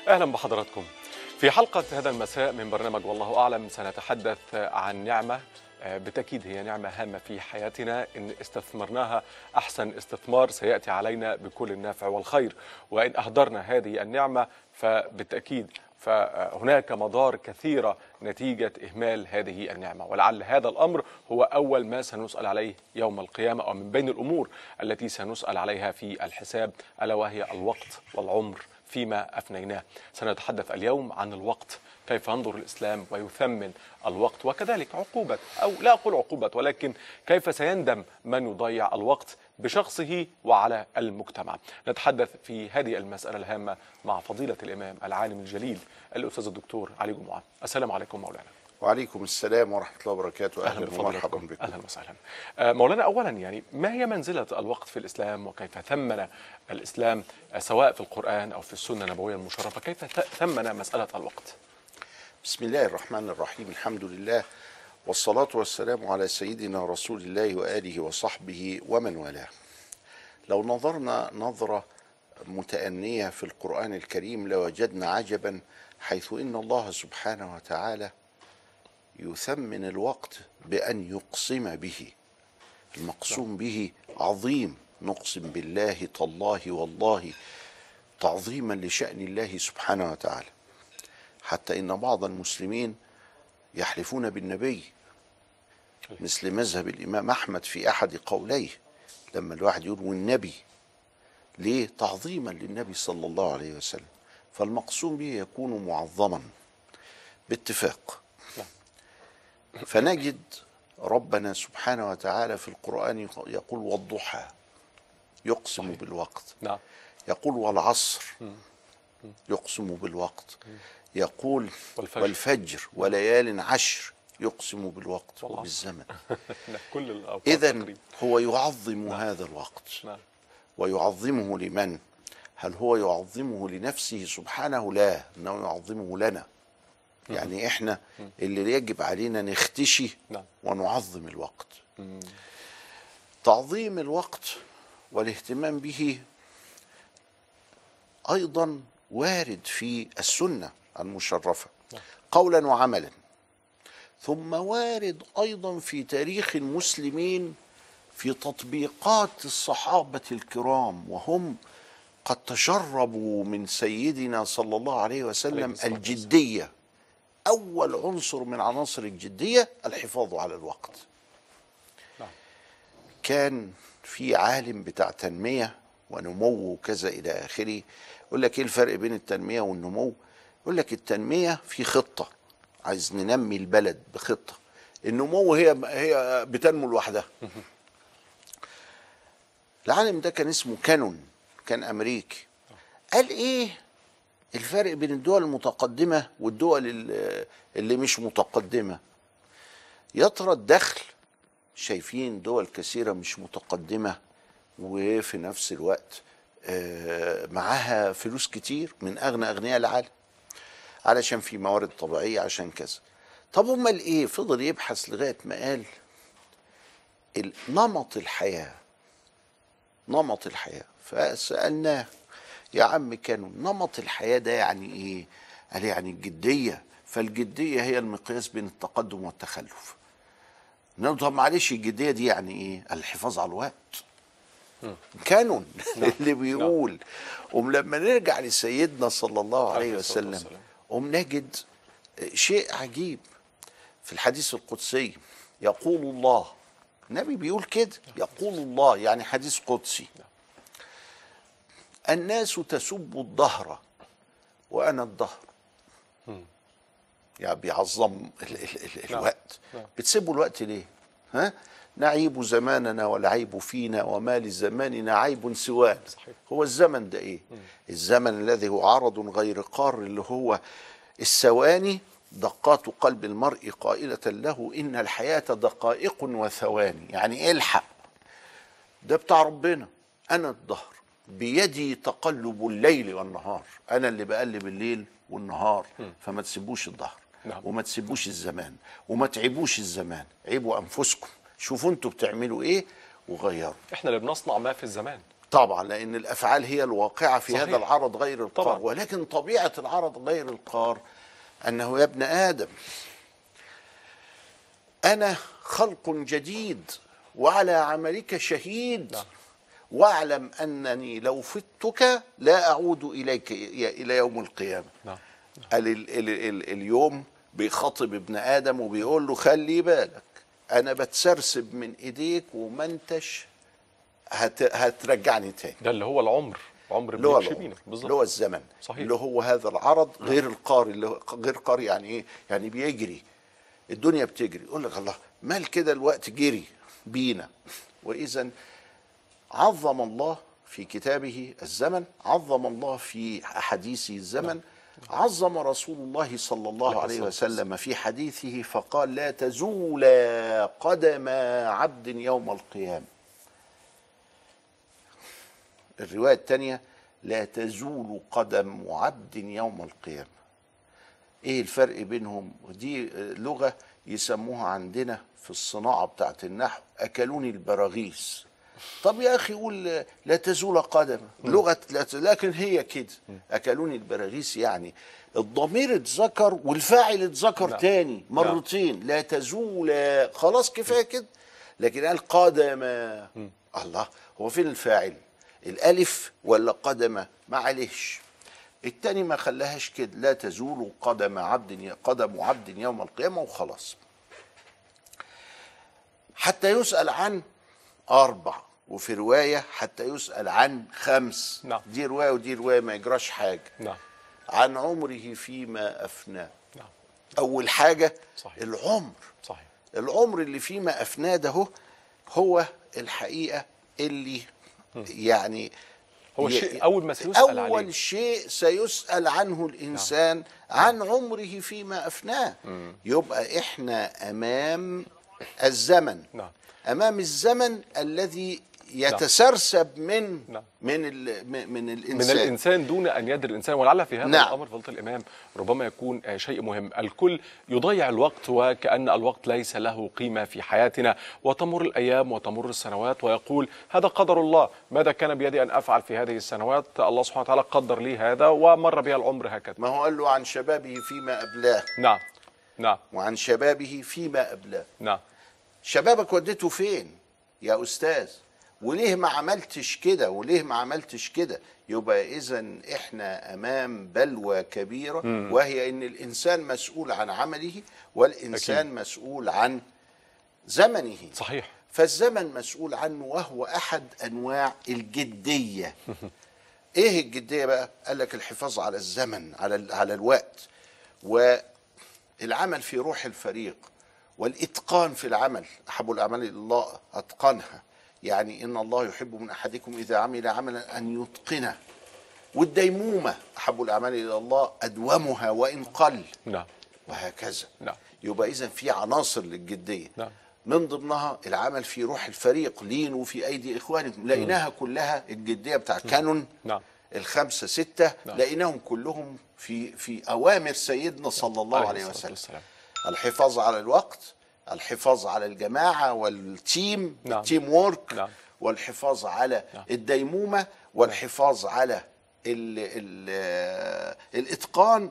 اهلا بحضراتكم. في حلقه هذا المساء من برنامج والله اعلم سنتحدث عن نعمه بالتاكيد هي نعمه هامه في حياتنا ان استثمرناها احسن استثمار سياتي علينا بكل النافع والخير وان اهدرنا هذه النعمه فبالتاكيد فهناك مضار كثيره نتيجه اهمال هذه النعمه ولعل هذا الامر هو اول ما سنسال عليه يوم القيامه او من بين الامور التي سنسال عليها في الحساب الا وهي الوقت والعمر فيما افنيناه. سنتحدث اليوم عن الوقت، كيف ينظر الاسلام ويثمن الوقت وكذلك عقوبه او لا اقول عقوبه ولكن كيف سيندم من يضيع الوقت بشخصه وعلى المجتمع. نتحدث في هذه المساله الهامه مع فضيله الامام العالم الجليل الاستاذ الدكتور علي جمعه. السلام عليكم مولانا. وعليكم السلام ورحمة الله وبركاته اهلا أهلا ومرحبا بفضلكم بكم اهلا وسهلا آه، مولانا اولا يعني ما هي منزله الوقت في الاسلام وكيف ثمن الاسلام آه، سواء في القران او في السنه النبويه المشرفه كيف ت- ثمن مساله الوقت بسم الله الرحمن الرحيم الحمد لله والصلاة والسلام على سيدنا رسول الله وآله وصحبه ومن والاه لو نظرنا نظرة متأنية في القرآن الكريم لوجدنا عجبا حيث إن الله سبحانه وتعالى يثمن الوقت بأن يقسم به المقسوم به عظيم نقسم بالله تالله والله تعظيما لشأن الله سبحانه وتعالى حتى إن بعض المسلمين يحلفون بالنبي مثل مذهب الإمام أحمد في أحد قوليه لما الواحد يقول والنبي ليه تعظيما للنبي صلى الله عليه وسلم فالمقسوم به يكون معظما باتفاق فنجد ربنا سبحانه وتعالى في القرآن يقول والضحى يقسم صحيح. بالوقت نعم يقول والعصر يقسم بالوقت يقول والفجر. والفجر وليال عشر يقسم بالوقت والعصر. وبالزمن نعم، كل الاوقات إذا تقريباً. هو يعظم هذا الوقت نعم ويعظمه لمن هل هو يعظمه لنفسه سبحانه لا انه يعظمه لنا يعني احنا اللي يجب علينا نختشي نعم. ونعظم الوقت تعظيم الوقت والاهتمام به ايضا وارد في السنه المشرفه قولا وعملا ثم وارد ايضا في تاريخ المسلمين في تطبيقات الصحابه الكرام وهم قد تشربوا من سيدنا صلى الله عليه عليه وسلم الصلاة والسلام. الجديه اول عنصر من عناصر الجديه الحفاظ على الوقت نعم كان في عالم بتاع تنمية ونمو وكذا إلى آخره يقول لك إيه الفرق بين التنمية والنمو يقول لك التنمية في خطة عايز ننمي البلد بخطة النمو هي هي بتنمو لوحدها العالم ده كان اسمه كانون كان أمريكي قال إيه الفرق بين الدول المتقدمة والدول ال- اللي مش متقدمة يا ترى الدخل شايفين دول كثيرة مش متقدمة وفي نفس الوقت آه، معاها فلوس كتير من أغنى أغنياء العالم علشان في موارد طبيعية عشان كذا طب أمال إيه فضل يبحث لغاية ما قال ال- نمط الحياة نمط الحياة فسألناه يا عم كانوا نمط الحياة ده يعني إيه قال يعني الجدية فالجدية هي المقياس بين التقدم والتخلف نقول طب معلش الجديه دي يعني ايه؟ الحفاظ على الوقت. كانون اللي بيقول قوم لما نرجع لسيدنا صلى الله عليه عليه الصلاة وسلم والسلام. قوم نجد شيء عجيب في الحديث القدسي يقول الله النبي بيقول كده يقول الله يعني حديث قدسي الناس تسب الدهر وانا الدهر يعني بيعظم ال ال ال نعم. الوقت نعم. بتسيبوا الوقت ليه ها نعيب زماننا والعيب فينا وما لزماننا عيب سوانا صحيح. هو الزمن ده ايه الزمن الذي هو عرض غير قار اللي هو الثواني دقات قلب المرء قائلة له إن الحياة دقائق وثواني يعني الحق ده بتاع ربنا أنا الدهر بيدي تقلب الليل والنهار أنا اللي بقلب الليل والنهار فما تسيبوش الدهر نعم. وما تسيبوش الزمان وما تعيبوش الزمان عيبوا أنفسكم شوفوا انتوا بتعملوا ايه وغيروا احنا اللي بنصنع ما في الزمان طبعا لان الافعال هي الواقعه في صحيح. هذا العرض غير القار طبعا. ولكن طبيعه العرض غير القار انه يا ابن ادم انا خلق جديد وعلى عملك شهيد نعم. واعلم انني لو فتك لا اعود اليك ي- الى يوم القيامه نعم ال ال ال ال اليوم بيخاطب ابن ادم وبيقول له خلي بالك انا بتسرسب من ايديك وما انتش هت هترجعني تاني ده اللي هو العمر عمر اللي هو بيمشي العمر، بينا اللي هو بالظبط الزمن صحيح. اللي هو هذا العرض غير القاري اللي هو غير قاري يعني ايه يعني بيجري الدنيا بتجري يقول لك الله مال كده الوقت جري بينا واذا عظم الله في كتابه الزمن عظم الله في احاديثه الزمن عظم رسول الله صلى الله عليه عليه الصلاة وسلم في حديثه فقال لا تزول قدم عبد يوم القيامه الرواية الثانية لا تزول قدم عبد يوم القيامة ايه الفرق بينهم ودي لغة يسموها عندنا في الصناعة بتاعت النحو أكلوني البراغيث طب يا أخي قول لا تزول قدم لغة لا ت- لكن هي كده أكلوني البراغيث يعني الضمير اتذكر والفاعل اتذكر نعم. تاني مرتين لا تزول خلاص كفاية كده لكن قال قدم الله هو فين الفاعل الالف ولا قدم معلش التاني ما خلاهاش كده لا تزول قدم عبد قدم عبد يوم القيامه وخلاص حتى يسال عن اربع وفي روايه حتى يسال عن خمس نعم. دي روايه ودي روايه ما يجراش حاجه نعم عن عمره فيما افناه نعم اول حاجه صحيح. العمر صحيح العمر اللي فيما افناه ده هو- هو الحقيقه اللي يعني هو ي- الشيء أول ما سيسأل اول عليه. شيء سيسال عنه الانسان عن عمره فيما افناه يبقى احنا امام الزمن نعم. امام الزمن الذي يتسرسب من نعم. من ال- من من من الانسان الانسان دون ان يدري الانسان ولعل في هذا نعم. الامر فضيله الامام ربما يكون آه، شيء مهم الكل يضيع الوقت وكان الوقت ليس له قيمه في حياتنا وتمر الايام وتمر السنوات ويقول هذا قدر الله ماذا كان بيدي ان افعل في هذه السنوات الله سبحانه وتعالى قدر لي هذا ومر بها العمر هكذا ما هو قال له عن شبابه فيما ابلاه نعم نعم وعن شبابه فيما ابلاه نعم شبابك وديته فين يا استاذ وليه ما عملتش كده وليه ما عملتش كده يبقى اذا احنا امام بلوى كبيره وهي ان الانسان مسؤول عن عمله والانسان أكيد. مسؤول عن زمنه صحيح فالزمن مسؤول عنه وهو احد انواع الجديه ايه الجديه بقى قال لك الحفاظ على الزمن على ال- على الوقت والعمل في روح الفريق والاتقان في العمل احب الاعمال الى الله اتقنها يعني ان الله يحب من احدكم اذا عمل عملا ان يتقنه والديمومه احب الاعمال الى الله ادومها وان قل نعم وهكذا نعم. يبقى اذا في عناصر للجديه نعم. من ضمنها العمل في روح الفريق لينوا في ايدي اخوانكم لقيناها كلها الجديه بتاع كانون نعم. الخمسه سته نعم. لقيناهم كلهم في في اوامر سيدنا صلى الله عليه الصلاة وسلم والسلام. الحفاظ على الوقت الحفاظ على الجماعه والتيم نعم. التيم وورك نعم. والحفاظ على نعم. الديمومه والحفاظ على ال ال الاتقان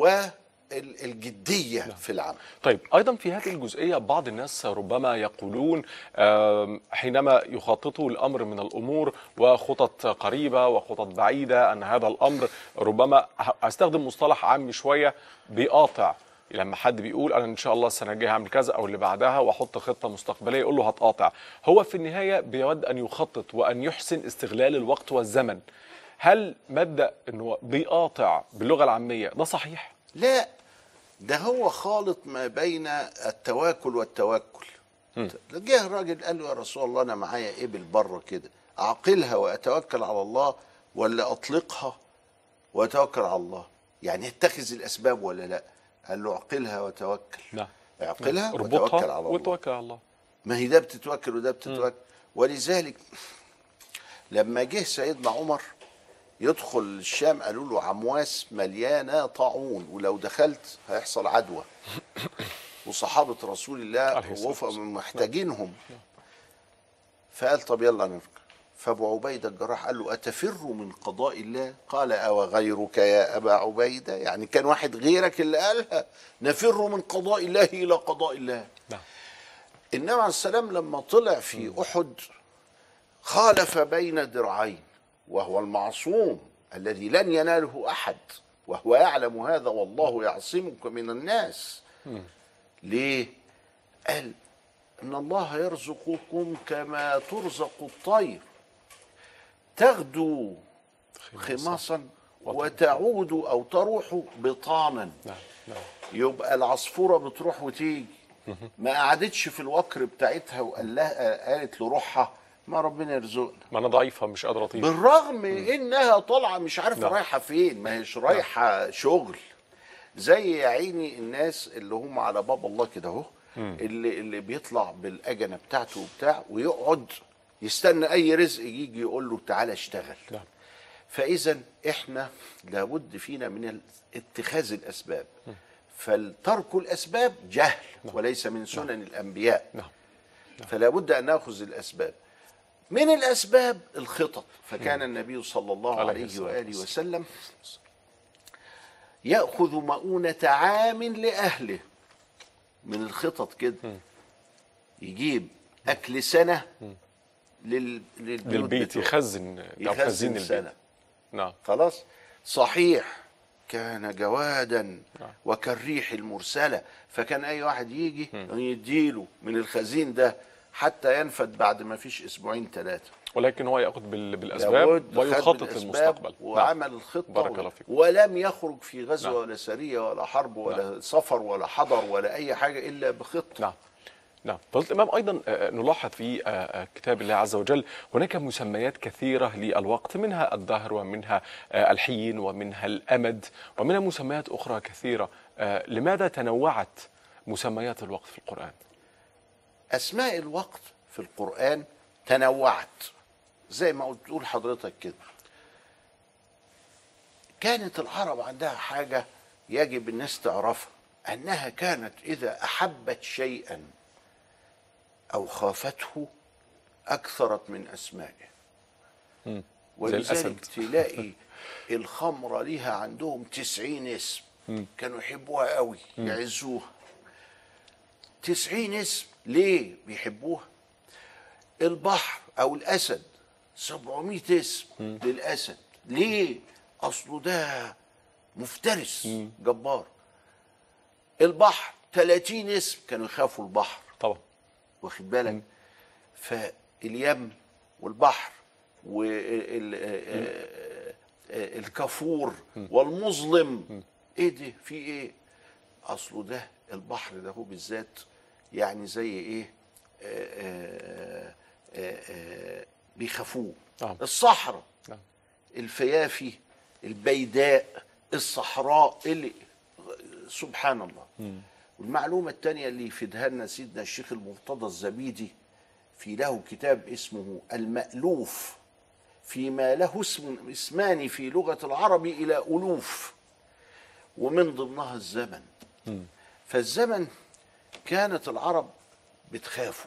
والجديه في العمل طيب ايضا في هذه الجزئيه بعض الناس ربما يقولون آم، حينما يخططوا الامر من الامور وخطط قريبه وخطط بعيده ان هذا الامر ربما ه- استخدم مصطلح عام شويه بيقاطع لما حد بيقول انا ان شاء الله السنه الجايه هعمل كذا او اللي بعدها واحط خطه مستقبليه يقول له هتقاطع هو في النهايه بيود ان يخطط وان يحسن استغلال الوقت والزمن هل مبدا انه بيقاطع باللغه العاميه ده صحيح لا ده هو خالط ما بين التواكل والتوكل جه راجل قال له يا رسول الله انا معايا ابل بره كده اعقلها واتوكل على الله ولا اطلقها واتوكل على الله يعني اتخذ الاسباب ولا لا قال له اعقلها وتوكل نعم اعقلها وتوكل اربطها على الله وتوكل على الله ما هي ده بتتوكل وده بتتوكل ولذلك لما جه سيدنا عمر يدخل الشام قالوا له عمواس مليانه طاعون ولو دخلت هيحصل عدوى وصحابه رسول الله عليه الصلاة وفقوا محتاجينهم فقال طب يلا نرجع فابو عبيده الجراح قال له اتفر من قضاء الله قال او غيرك يا ابا عبيده يعني كان واحد غيرك اللي قالها نفر من قضاء الله الى قضاء الله نعم النبي عليه السلام لما طلع في احد خالف بين درعين وهو المعصوم الذي لن يناله احد وهو يعلم هذا والله يعصمك من الناس ليه قال ان الله يرزقكم كما ترزق الطير تغدو خماصا وتعود او تروح بطانا نعم نعم يبقى العصفوره بتروح وتيجي ما قعدتش في الوكر بتاعتها وقال لها قالت لروحها ما ربنا يرزقنا ما انا ضعيفه مش قادره اطير بالرغم انها طالعه مش عارفه نعم. رايحه فين ما هيش رايحه شغل زي يا عيني الناس اللي هم على باب الله كده اهو اللي اللي بيطلع بالاجنه بتاعته وبتاع ويقعد يستنى اي رزق يجي يقول له تعالى اشتغل نعم فاذا احنا لابد فينا من اتخاذ الاسباب فالترك الاسباب جهل وليس من سنن الانبياء نعم فلا بد ان ناخذ الاسباب من الاسباب الخطط فكان النبي صلى الله عليه عليه الصلاة واله وسلم ياخذ مؤونه عام لاهله من الخطط كده يجيب اكل سنه لل... للبيوت للبيت بتوعه. يخزن أو خزين يخزن البيت سنه نعم خلاص صحيح كان جوادا نعم. وكالريح المرسله فكان اي واحد يجي يديله من الخزين ده حتى ينفد بعد ما فيش اسبوعين ثلاثه ولكن هو ياخذ بال- بالاسباب لابد خد ويخطط بالأسباب للمستقبل نعم. وعمل الخطه بارك و- الله فيكم. ولم يخرج في غزوه نعم. ولا سريه ولا حرب ولا سفر ولا حضر ولا اي حاجه الا بخطه نعم نعم فضيلة الإمام أيضا آه، نلاحظ في آه، آه، كتاب الله عز وجل هناك مسميات كثيرة للوقت منها الدهر ومنها آه، الحين ومنها الأمد ومنها مسميات أخرى كثيرة آه، لماذا تنوعت مسميات الوقت في القرآن اسماء الوقت في القران تنوعت زي ما قلت تقول حضرتك كده كانت العرب عندها حاجه يجب الناس تعرفها انها كانت اذا احبت شيئا او خافته اكثرت من اسمائه زي ولذلك الأسد. تلاقي الخمره ليها عندهم تسعين اسم كانوا يحبوها قوي يعزوها تسعين اسم ليه بيحبوها البحر او الاسد 700 اسم للاسد ليه اصله ده مفترس جبار البحر 30 اسم كانوا يخافوا البحر طبعا واخد بالك فاليم والبحر والكافور والمظلم ايه ده في ايه اصله ده البحر ده هو بالذات يعني زي ايه آه، آه، آه، آه، بيخافوه نعم. الصحراء نعم. الفيافي البيداء الصحراء اللي سبحان الله والمعلومة الثانية اللي يفيدها لنا سيدنا الشيخ المرتضى الزبيدي في له كتاب اسمه المألوف فيما له اسم اسمان في لغة العرب إلى ألوف ومن ضمنها الزمن فالزمن كانت العرب بتخافوا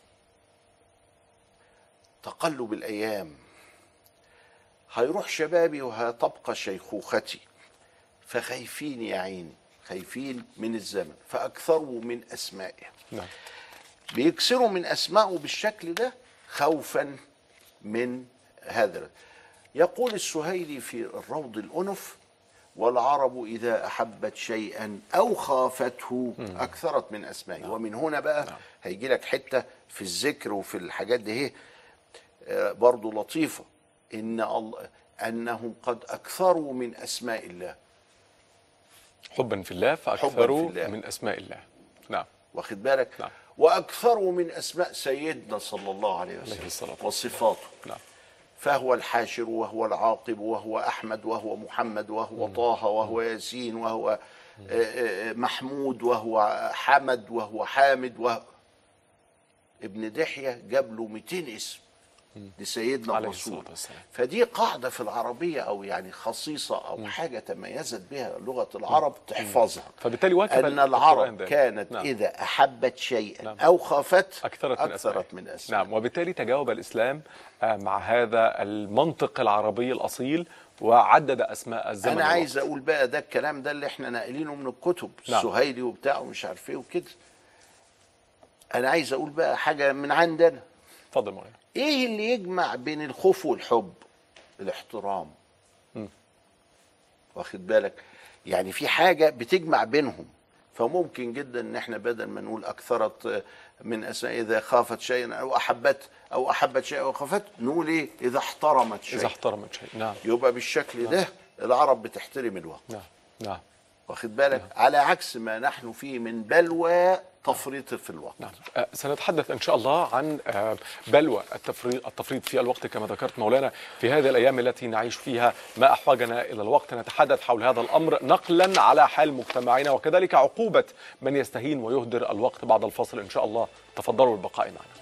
تقلب الأيام هيروح شبابي وهتبقى شيخوختي فخايفين يا عيني خايفين من الزمن فأكثروا من أسمائه نعم بيكسروا من أسمائه بالشكل ده خوفا من هذا يقول السهيلي في الروض الأنف والعرب إذا أحبت شيئا أو خافته أكثرت من أسمائه ومن هنا بقى هيجي لك حتة في الذكر وفي الحاجات دي هي آه، برضو لطيفة إن الله أنهم قد أكثروا من أسماء الله حبا في الله حباً فأكثروا في الله. من أسماء الله نعم واخد بالك نعم. وأكثروا من أسماء سيدنا صلى الله عليه عليه الصلاة وسلم والسلام. وصفاته نعم فهو الحاشر وهو العاقب وهو احمد وهو محمد وهو طه وهو ياسين وهو آه، آه، محمود وهو حمد وهو حامد وهو ابن دحيه جاب له 200 اسم لسيدنا عليه الرسول الصلاة والسلام. فدي قاعدة في العربية أو يعني خصيصة أو حاجة تميزت بها لغة العرب تحفظها فبالتالي واكب أن القرآن العرب ده. كانت نعم. إذا أحبت شيئا نعم. أو خافت أكثرت من أسمائه. أكثرت من أسمائه نعم وبالتالي تجاوب الإسلام آه، مع هذا المنطق العربي الأصيل وعدد أسماء الزمن أنا عايز والوقت. أقول بقى ده الكلام ده اللي إحنا ناقلينه من الكتب نعم. السهيلي وبتاع ومش عارف إيه وكده أنا عايز أقول بقى حاجة من عندنا اتفضل مولانا ايه اللي يجمع بين الخوف والحب الاحترام واخد بالك يعني في حاجه بتجمع بينهم فممكن جدا ان احنا بدل ما نقول اكثرت من اسماء اذا خافت شيئا او احبت او احبت شيئا او خافت نقول ايه اذا احترمت شيئا إذا احترمت شيء نعم يبقى بالشكل ده العرب بتحترم الوقت نعم نعم واخد بالك على عكس ما نحن فيه من بلوى تفريط في الوقت نعم آه، سنتحدث ان شاء الله عن آه، بلوى التفريط التفريط في الوقت كما ذكرت مولانا في هذه الايام التي نعيش فيها ما احوجنا الى الوقت نتحدث حول هذا الامر نقلا على حال مجتمعنا وكذلك عقوبه من يستهين ويهدر الوقت بعد الفصل ان شاء الله تفضلوا بالبقاء معنا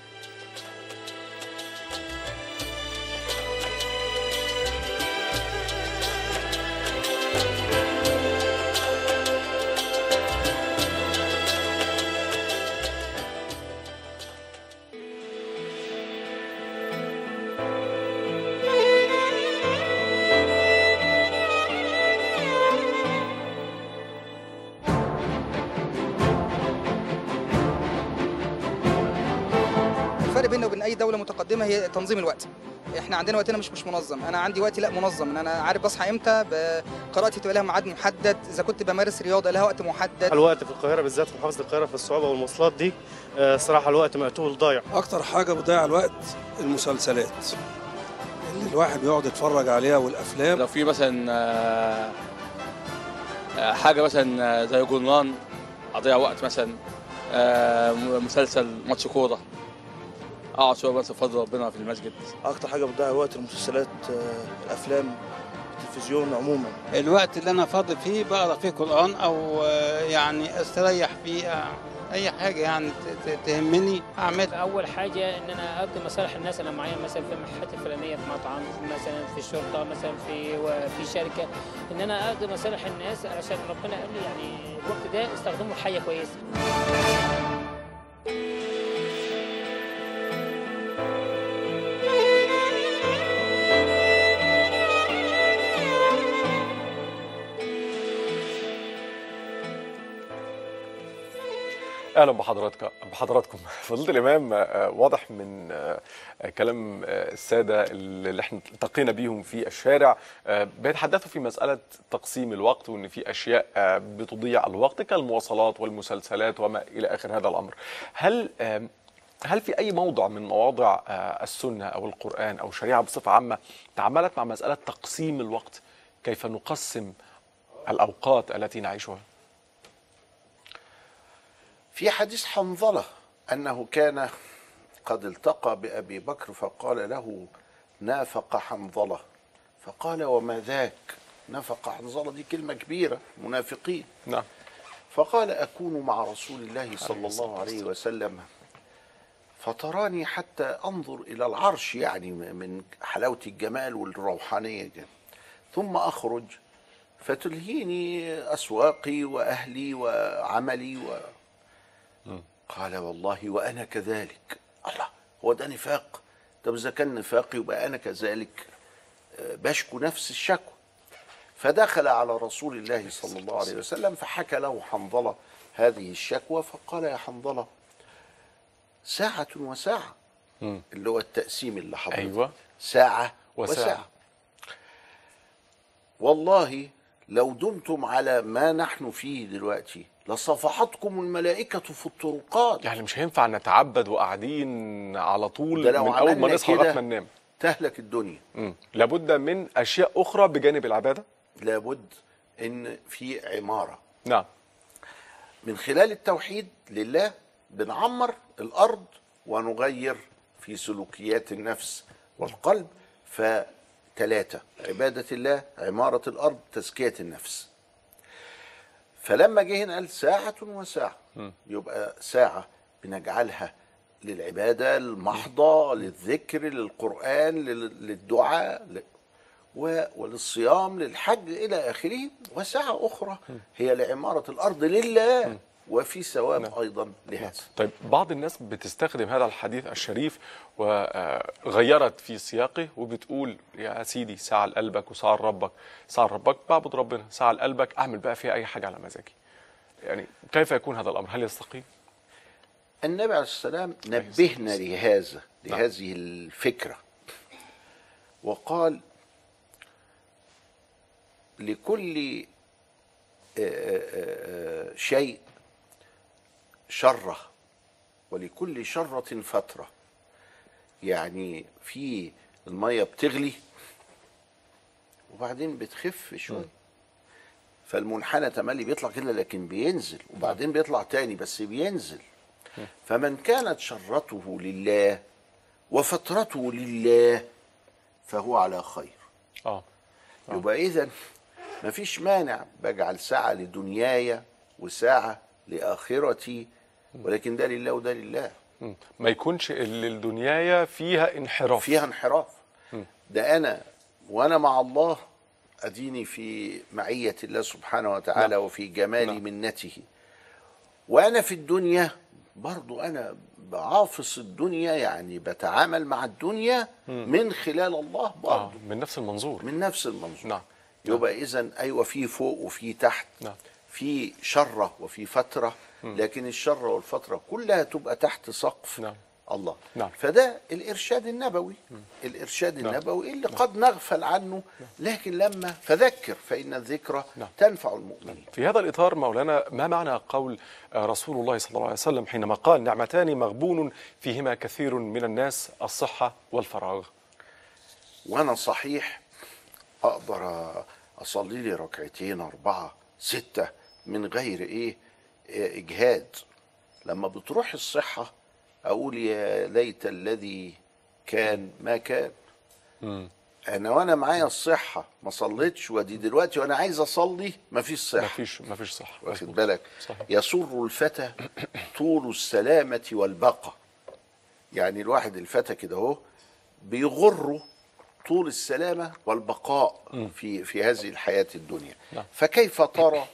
الفرق بيننا وبين اي دوله متقدمه هي تنظيم الوقت احنا عندنا وقتنا مش مش منظم انا عندي وقتي لا منظم ان انا عارف بصحى امتى ب- قراءتي تبقى لها ميعاد محدد اذا كنت بمارس رياضه لها وقت محدد الوقت في القاهرة بالذات في محافظة القاهرة في الصعوبة والمواصلات دي آه، صراحة الوقت مقتول ضايع اكتر حاجه بتضيع الوقت المسلسلات اللي الواحد بيقعد يتفرج عليها والافلام لو في مثلا آه، آه، حاجه مثلا آه، زي جورنان اضيع وقت مثلا آه، مسلسل ماتش كوره اقعد شويه بس بفضل ربنا في المسجد اكتر حاجه بتضيع الوقت المسلسلات آه، الافلام التلفزيون عموما الوقت اللي انا فاضي فيه بقرا فيه قران او آه، يعني استريح فيه آه، اي حاجه يعني ت- ت- تهمني اعملها اول حاجه ان انا اقضي مصالح الناس انا معايا مثلا في المحطات الفلانيه في مطعم مثلا في الشرطه مثلا في في شركه ان انا اقضي مصالح الناس عشان ربنا قال لي يعني الوقت ده استخدمه في حاجه كويسه اهلا بحضراتكم بحضراتكم فضيله الامام آه، واضح من آه، كلام آه، الساده اللي احنا التقينا بيهم في الشارع آه، بيتحدثوا في مساله تقسيم الوقت وان في اشياء آه، بتضيع الوقت كالمواصلات والمسلسلات وما الى اخر هذا الامر هل آم، هل في اي موضع من مواضع آه، السنه او القران او الشريعه بصفه عامه تعاملت مع مساله تقسيم الوقت كيف نقسم الاوقات التي نعيشها في حديث حنظلة أنه كان قد التقى بأبي بكر فقال له نافق حنظلة فقال وما ذاك نفق حنظلة دي كلمة كبيرة منافقين نعم فقال أكون مع رسول الله صلى الله عليه وسلم فتراني حتى أنظر إلى العرش يعني من حلاوة الجمال والروحانية جدا ثم أخرج فتلهيني أسواقي وأهلي وعملي و... قال والله وأنا كذلك الله هو ده نفاق طب إذا كان نفاق يبقى أنا كذلك آه، بشكو نفس الشكوى فدخل على رسول الله صلى الله عليه وسلم فحكى له حنظلة هذه الشكوى فقال يا حنظلة ساعة وساعة مم. اللي هو التقسيم اللي حضرتك أيوة. ساعة وساعة. وساعة والله لو دمتم على ما نحن فيه دلوقتي لصفحتكم الملائكة في الطرقات يعني مش هينفع نتعبد وقاعدين على طول ده لو من اول ما عملنا نصحى لغايه كده ما ننام تهلك الدنيا مم. لابد من اشياء اخرى بجانب العباده لابد ان في عمارة نعم من خلال التوحيد لله بنعمر الارض ونغير في سلوكيات النفس والقلب فثلاثه عباده الله عماره الارض تزكيه النفس فلما جه هنا قال ساعه وساعه يبقى ساعه بنجعلها للعبادة المحضة للذكر للقرآن لل- للدعاء ل- و- وللصيام للحج إلى آخره وساعة أخرى هي لعمارة الأرض لله وفي ثواب أيضا لهذا طيب بعض الناس بتستخدم هذا الحديث الشريف وغيرت في سياقه وبتقول يا سيدي ساعة لقلبك وساعة لربك ساعة لربك بعبد ربنا ساعة لقلبك أعمل بقى فيها أي حاجة على مزاجي يعني كيف يكون هذا الأمر هل يستقيم؟ النبي عليه السلام نبهنا لهذا لهذه الفكرة وقال لكل آه، آه، آه، شيء شره ولكل شرة فترة يعني في المية بتغلي وبعدين بتخف شوية فالمنحنى تملي بيطلع كده لكن بينزل وبعدين بيطلع تاني بس بينزل فمن كانت شرته لله وفترته لله فهو على خير آه يبقى اذا مفيش مانع بجعل ساعة لدنياي وساعة لآخرتي ولكن ده لله وده لله مم. ما يكونش اللي الدنياية فيها انحراف فيها انحراف ده أنا وأنا مع الله أديني في معية الله سبحانه وتعالى نعم. وفي جمال نعم. منته وأنا في الدنيا برضو أنا بعافص الدنيا يعني بتعامل مع الدنيا من خلال الله برضو آه من نفس المنظور من نفس المنظور نعم يبقى اذا ايوه في فوق وفي تحت نعم. في شره وفي فتره لكن الشره والفتره كلها تبقى تحت سقف نعم. الله نعم. فده الارشاد النبوي الارشاد نعم. النبوي اللي قد نغفل عنه لكن لما فذكر فان الذكرى نعم. تنفع المؤمنين في هذا الإطار مولانا ما معنى قول آه، رسول الله صلى الله عليه وسلم حينما قال نعمتان مغبون فيهما كثير من الناس الصحة والفراغ وانا صحيح اقدر اصلي لي ركعتين اربعه سته من غير ايه إيه اجهاد لما بتروح الصحه اقول يا ليت الذي كان ما كان انا وانا معايا الصحه ما صليتش ودي دلوقتي وانا عايز اصلي ما فيش صحه ما فيش ما فيش صح واخد مظبوط. بالك صحيح. يسر الفتى طول السلامة والبقاء يعني الواحد الفتى كده اهو بيغره طول السلامة والبقاء في في هذه الحياة الدنيا نعم. فكيف ترى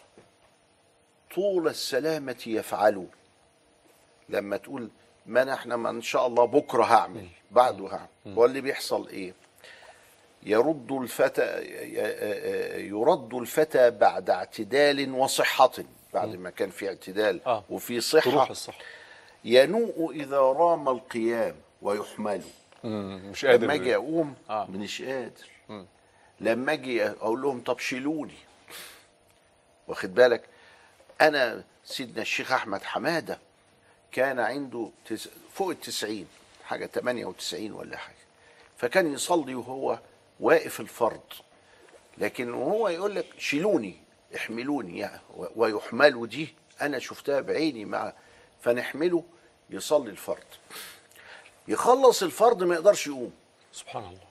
طول السلامة يفعله لما تقول ما أنا احنا ما ان شاء الله بكره هعمل بعده هعمل هو اللي بيحصل ايه يرد الفتى يرد الفتى بعد اعتدال وصحة بعد ما كان في اعتدال آه. وفي تروح صحة الصحة ينوء إذا رام القيام ويحمل مم. مش قادر لما أجي أقوم آه. مش قادر لما أجي أقول لهم طب شيلوني واخد بالك أنا سيدنا الشيخ أحمد حمادة كان عنده تس... فوق التسعين حاجة 98 ولا حاجة فكان يصلي وهو واقف الفرض لكن وهو يقول لك شيلوني احملوني يعني و- ويحملوا دي انا شفتها بعيني مع فنحمله يصلي الفرض يخلص الفرض ما يقدرش يقوم سبحان الله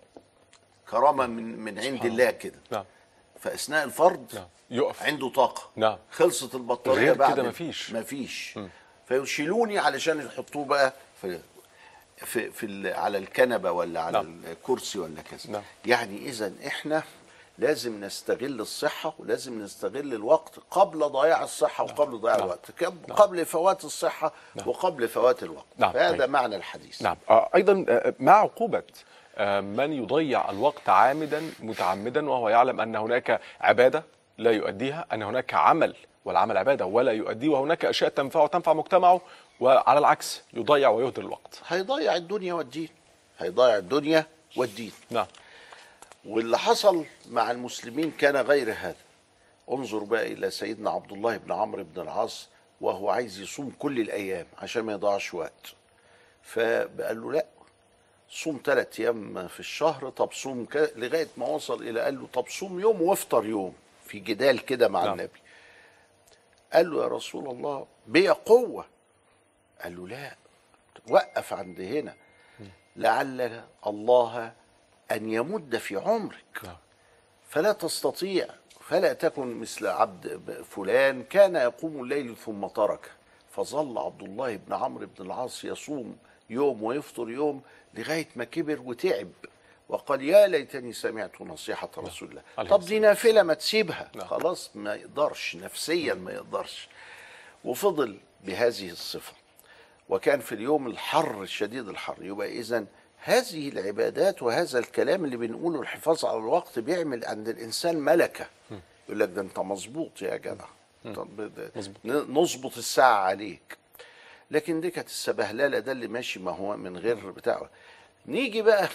كرامه من من عند الله كده نعم فاثناء الفرض نعم يقف عنده طاقه نعم خلصت البطاريه غير بعد كده مفيش. مفيش فيشيلوني علشان يحطوه بقى في في, في ال- على الكنبه ولا على نعم. الكرسي ولا كذا نعم. يعني اذا احنا لازم نستغل الصحه ولازم نستغل الوقت قبل ضياع الصحه وقبل ضياع نعم. الوقت كب- قبل فوات الصحه وقبل فوات الوقت نعم. فهذا طيب. معنى الحديث نعم آه، ايضا آه، مع عقوبه آه، من يضيع الوقت عامدا متعمدا وهو يعلم ان هناك عباده لا يؤديها ان هناك عمل والعمل عباده ولا يؤديه وهناك اشياء تنفعه وتنفع مجتمعه وعلى العكس يضيع ويهدر الوقت هيضيع الدنيا والدين هيضيع الدنيا والدين نعم واللي حصل مع المسلمين كان غير هذا انظر بقى الى سيدنا عبد الله بن عمرو بن العاص وهو عايز يصوم كل الايام عشان ما يضيعش وقت فقال له لا صوم ثلاث ايام في الشهر طب صوم ك... لغايه ما وصل الى قال له طب صوم يوم وافطر يوم في جدال كده مع نعم. النبي قال له يا رسول الله بيا قوه قال له لا وقف عند هنا لعل الله ان يمد في عمرك نعم. فلا تستطيع فلا تكن مثل عبد فلان كان يقوم الليل ثم ترك فظل عبد الله بن عمرو بن العاص يصوم يوم ويفطر يوم لغايه ما كبر وتعب وقال يا ليتني سمعت نصيحه رسول الله عليه طب الصلاة دي نافله ما تسيبها نعم. خلاص ما يقدرش نفسيا ما يقدرش وفضل بهذه الصفه وكان في اليوم الحر الشديد الحر يبقى اذا هذه العبادات وهذا الكلام اللي بنقوله الحفاظ على الوقت بيعمل عند الانسان ملكه يقول لك ده انت مظبوط يا جدع طب ده- مظبوط. ن- نظبط الساعه عليك لكن دي كانت السبهلله ده اللي ماشي ما هو من غير بتاع نيجي بقى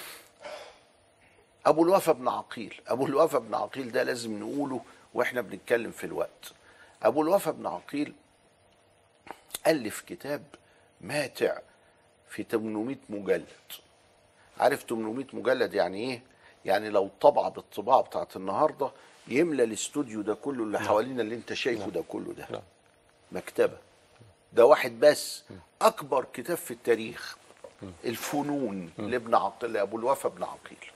ابو الوفا بن عقيل ابو الوفا بن عقيل ده لازم نقوله واحنا بنتكلم في الوقت ابو الوفا بن عقيل الف كتاب ماتع في 800 مجلد عارف 800 مجلد يعني ايه يعني لو طبع بالطباعه بتاعت النهارده يملى الاستوديو ده كله اللي حوالينا اللي انت شايفه ده كله ده نعم. مكتبه ده واحد بس اكبر كتاب في التاريخ الفنون لابن عقيل لابو الوفا بن عقيل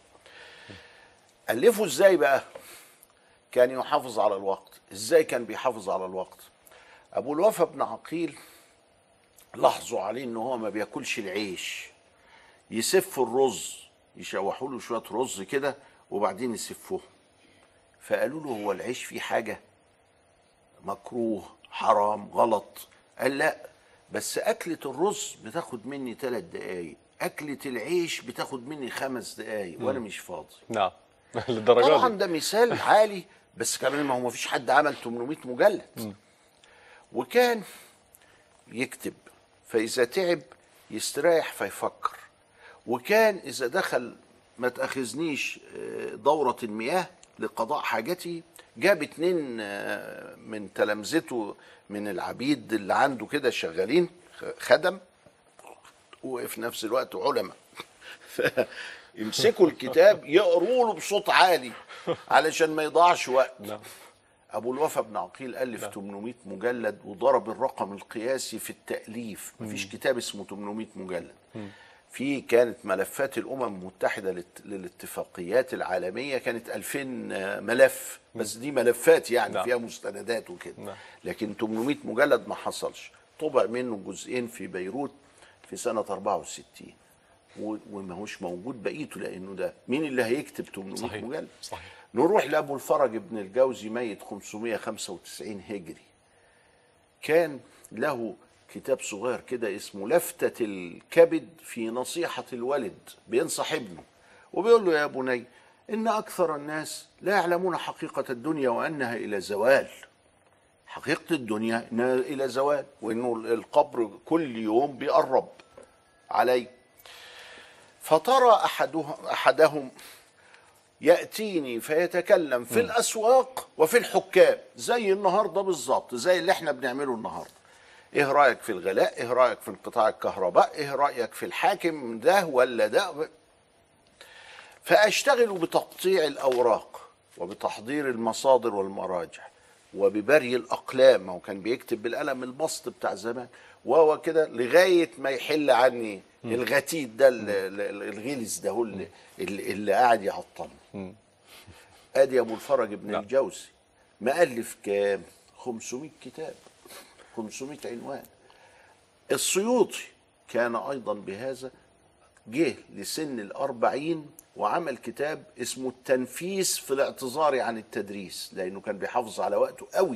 الفه ازاي بقى كان يحافظ على الوقت ازاي كان بيحافظ على الوقت ابو الوفا بن عقيل لاحظوا عليه ان هو ما بياكلش العيش يسف الرز يشوحوا له شويه رز كده وبعدين يسفوه فقالوا له هو العيش فيه حاجه مكروه حرام غلط قال لا بس أكلة الرز بتاخد مني ثلاث دقايق أكلة العيش بتاخد مني خمس دقايق وأنا مش فاضي نعم للدرجه طبعا دي ده مثال عالي بس كمان ما هو ما فيش حد عمل 800 مجلد وكان يكتب فإذا تعب يستريح فيفكر وكان إذا دخل ما تأخذنيش آه، دورة المياه لقضاء حاجتي جاب اتنين آه، من تلامذته من العبيد اللي عنده كده شغالين خدم وفي نفس الوقت علماء فيمسكوا الكتاب يقروا له بصوت عالي علشان ما يضيعش وقت نعم ابو الوفا بن عقيل الف 800 مجلد وضرب الرقم القياسي في التاليف مفيش كتاب اسمه 800 مجلد في كانت ملفات الامم المتحده للت- للاتفاقيات العالميه كانت 2000 ملف بس دي ملفات يعني نعم. فيها مستندات وكده نعم. لكن 800 مجلد ما حصلش طبع منه جزئين في بيروت في سنه 64 و- وما هوش موجود بقيته لانه ده مين اللي هيكتب 800 صحيح مجلد صحيح نروح لابو الفرج ابن الجوزي ميت 595 هجري كان له كتاب صغير كده اسمه لفتة الكبد في نصيحة الولد بينصح ابنه وبيقول له يا بني إن أكثر الناس لا يعلمون حقيقة الدنيا وأنها إلى زوال حقيقة الدنيا إنها إلى زوال وإنه القبر كل يوم بيقرب علي فترى أحدهم, أحدهم ياتيني فيتكلم في الاسواق وفي الحكام زي النهارده بالظبط زي اللي احنا بنعمله النهارده ايه رايك في الغلاء ايه رايك في انقطاع الكهرباء ايه رايك في الحاكم ده ولا ده فاشتغل بتقطيع الاوراق وبتحضير المصادر والمراجع وببري الاقلام ما هو كان بيكتب بالقلم البسط بتاع زمان وهو كده لغايه ما يحل عني الغتيت ده ال- ال- الغلس ده هو اللي, اللي اللي قاعد يعطلني ادي ابو الفرج ابن نعم. الجوزي مؤلف كام 500 كتاب 500 عنوان السيوطي كان ايضا بهذا جه لسن الأربعين وعمل كتاب اسمه التنفيس في الاعتذار عن التدريس لأنه كان بيحافظ على وقته قوي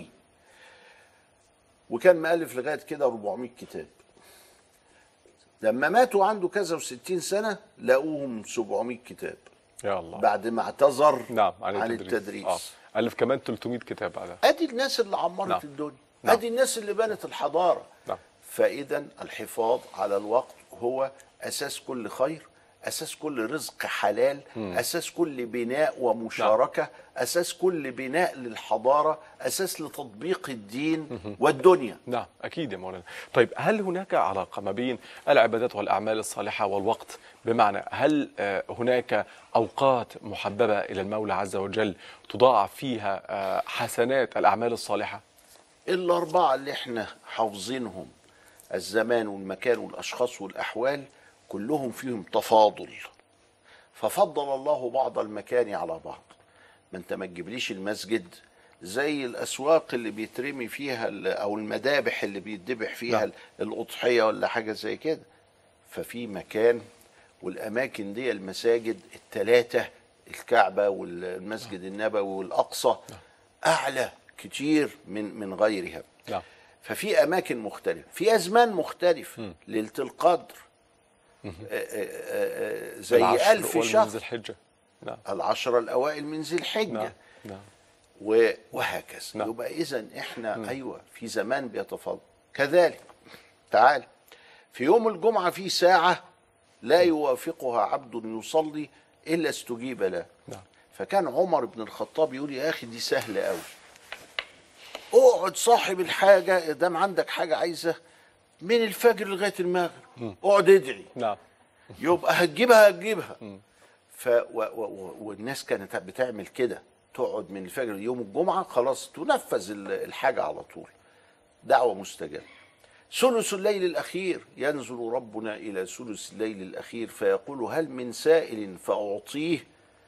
وكان مؤلف لغاية كده 400 كتاب لما ماتوا عنده كذا وستين سنة لقوهم 700 كتاب يا الله بعد ما اعتذر نعم عن عن التدريس, التدريس. آه. الف كمان 300 كتاب بعدها ادي الناس اللي عمرت نعم. الدنيا نعم. ادي الناس اللي بنت الحضاره نعم فاذا الحفاظ على الوقت هو اساس كل خير اساس كل رزق حلال اساس كل بناء ومشاركه اساس كل بناء للحضاره اساس لتطبيق الدين والدنيا نعم اكيد يا مولانا طيب هل هناك علاقه ما بين العبادات والاعمال الصالحه والوقت بمعنى هل آه، هناك اوقات محببه الى المولى عز وجل تضاعف فيها آه، حسنات الاعمال الصالحه الأربعة اللي احنا حافظينهم الزمان والمكان والأشخاص والأحوال كلهم فيهم تفاضل ففضل الله بعض المكان على بعض ما انت ما تجيبليش المسجد زي الاسواق اللي بيترمي فيها ال- او المذابح اللي بيتذبح فيها نعم. الاضحيه ولا حاجه زي كده ففي مكان والاماكن دي المساجد الثلاثه الكعبه والمسجد النبوي والاقصى اعلى كتير من من غيرها نعم ففي اماكن مختلفه في ازمان مختلف ليله القدر آه، آه، آه، زي العشر ألف الأول من شهر ذي الحجة نعم العشرة الأوائل من ذي الحجة نعم نعم و- وهكذا نعم. يبقى إذا إحنا أيوة في زمان بيتفضل كذلك تعال في يوم الجمعة في ساعة لا يوافقها عبد يصلي إلا استجيب له نعم فكان عمر بن الخطاب يقول يا أخي دي سهلة قوي اقعد صاحب الحاجة دام عندك حاجة عايزة من الفجر لغاية المغرب اقعد ادعي نعم يبقى هتجيبها هتجيبها ف و و و والناس كانت بتعمل كده تقعد من الفجر يوم الجمعه خلاص تنفذ ال- الحاجه على طول دعوه مستجابه ثلث الليل الاخير ينزل ربنا الى ثلث الليل الاخير فيقول هل من سائل فاعطيه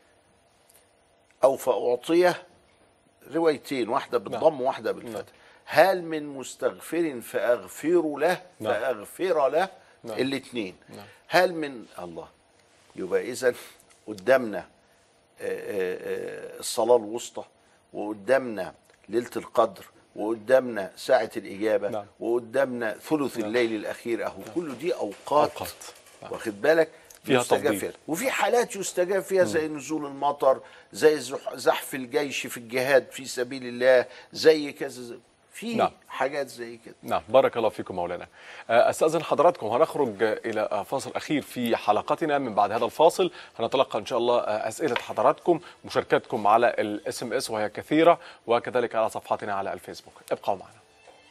او فاعطيه روايتين واحده بالضم وواحده بالفتح هل من مستغفر فاغفر له نعم. فاغفر له نعم. الاثنين هل من الله يبقى اذا قدامنا آه، آه، آه، الصلاه الوسطى وقدامنا ليله القدر وقدامنا ساعه الاجابه نعم. وقدامنا ثلث الليل الاخير اهو كل دي اوقات, أوقات. نعم. واخد بالك فيها يستجاب تفضيل. فيها وفي حالات يستجاب فيها زي نزول المطر زي زح- زحف الجيش في الجهاد في سبيل الله زي كذا زي- في نعم. حاجات زي كده نعم بارك الله فيكم مولانا آه، استاذن حضراتكم هنخرج آه، الى آه، فاصل اخير في حلقتنا من بعد هذا الفاصل هنتلقى ان شاء الله آه، اسئله حضراتكم مشاركاتكم على الاس ام اس وهي كثيره وكذلك على صفحاتنا على الفيسبوك ابقوا معنا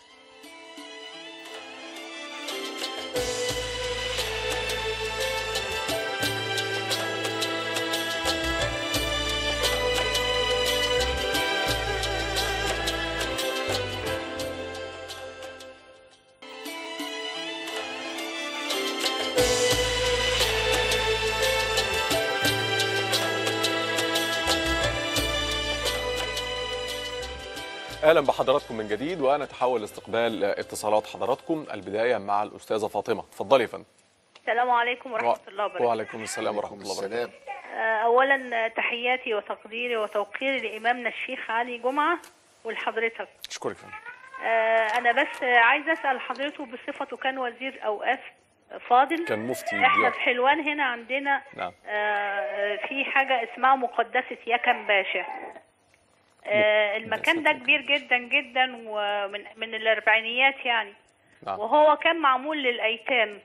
اهلا بحضراتكم من جديد ونتحول لاستقبال آه، اتصالات حضراتكم البدايه مع الاستاذه فاطمه اتفضلي يا فندم السلام عليكم ورحمة الله وبركاته وعليكم السلام ورحمه الله وبركاته السلام آه، أولا آه، تحياتي وتقديري وتوقيري لإمامنا الشيخ علي جمعة ولحضرتك اشكرك يا فندم آه، أنا بس آه، عايزة أسأل حضرته بصفته كان وزير أوقاف فاضل كان مفتي احنا ديار في حلوان هنا عندنا نعم آه، آه، في حاجة اسمها مقدسة يكن باشا آه، المكان ده كبير جدا جدا ومن من الأربعينيات يعني نعم وهو كان معمول للأيتام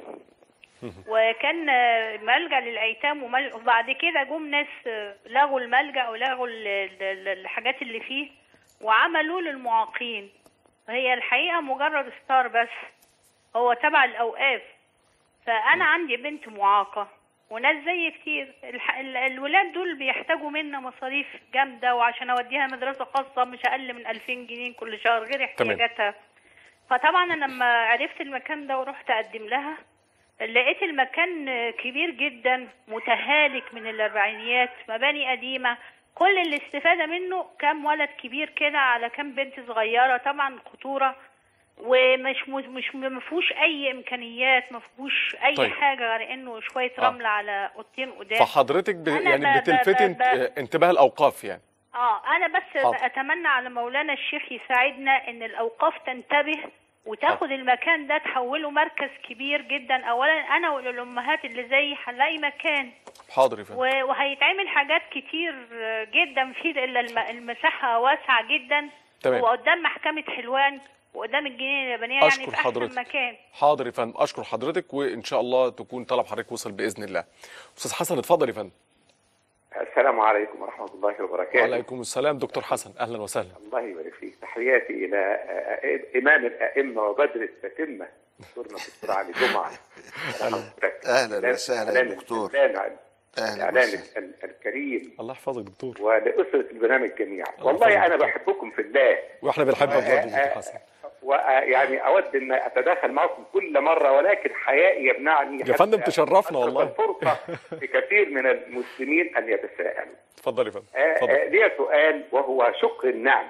وكان آه، ملجأ للأيتام ومل- وبعد كده جم ناس آه، لغوا الملجأ ولغوا ال- ال- ال- الحاجات اللي فيه وعملوه للمعاقين هي الحقيقة مجرد ستار بس هو تبع الأوقاف فأنا عندي بنت معاقة وناس زي كتير الح... ال- الولاد دول بيحتاجوا منا مصاريف جامدة وعشان أوديها مدرسة خاصة مش أقل من 2000 جنيه كل شهر غير احتياجاتها فطبعا أنا لما عرفت المكان ده ورحت أقدم لها لقيت المكان كبير جدا متهالك من الأربعينيات مباني قديمة كل الاستفادة منه كام ولد كبير كده على كام بنت صغيرة طبعا خطورة ومش مش ما فيهوش اي امكانيات ما فيهوش اي طيب. طيب. حاجه غير انه شويه آه. رمل على اوضتين قدام فحضرتك ب... أنا يعني ب- ب- بتلفتي ب- انت- ب- انتباه الاوقاف يعني اه انا بس حاضر. اتمنى على مولانا الشيخ يساعدنا ان الاوقاف تنتبه وتاخد المكان ده تحوله مركز كبير جدا اولا انا والامهات اللي زي هنلاقي مكان حاضر يا فندم و- وهيتعمل حاجات كتير جدا فيه الا الم- المساحه واسعه جدا تمام. وقدام محكمه حلوان وقدام الجنينه اليابانيه يعني أشكر في احسن حضرتك. مكان حاضر يا فندم اشكر حضرتك وان شاء الله تكون طلب حضرتك وصل باذن الله استاذ حسن اتفضل يا فندم السلام عليكم ورحمة الله وبركاته وعليكم السلام دكتور حسن اهلا وسهلا الله يبارك فيك تحياتي إلى آه، إمام الأئمة وبدر التتمة دكتورنا الدكتور علي جمعة أهلا وسهلا يا دكتور. الإعلام أهلا الإعلام وسهلا. ال- الكريم الله يحفظك دكتور ولأسرة البرنامج جميعا الله والله يحفظك أنا دكتور. بحبكم في الله واحنا بنحبك برضه آه، دكتور آه، حسن ويعني أود أن أتداخل معكم كل مرة ولكن حيائي يمنعني يا فندم حتى تشرفنا أترك والله. الفرصة لكثير من المسلمين أن يتساءلوا اتفضل يا فندم آه، آه، اتفضل لي سؤال وهو شكر النعمة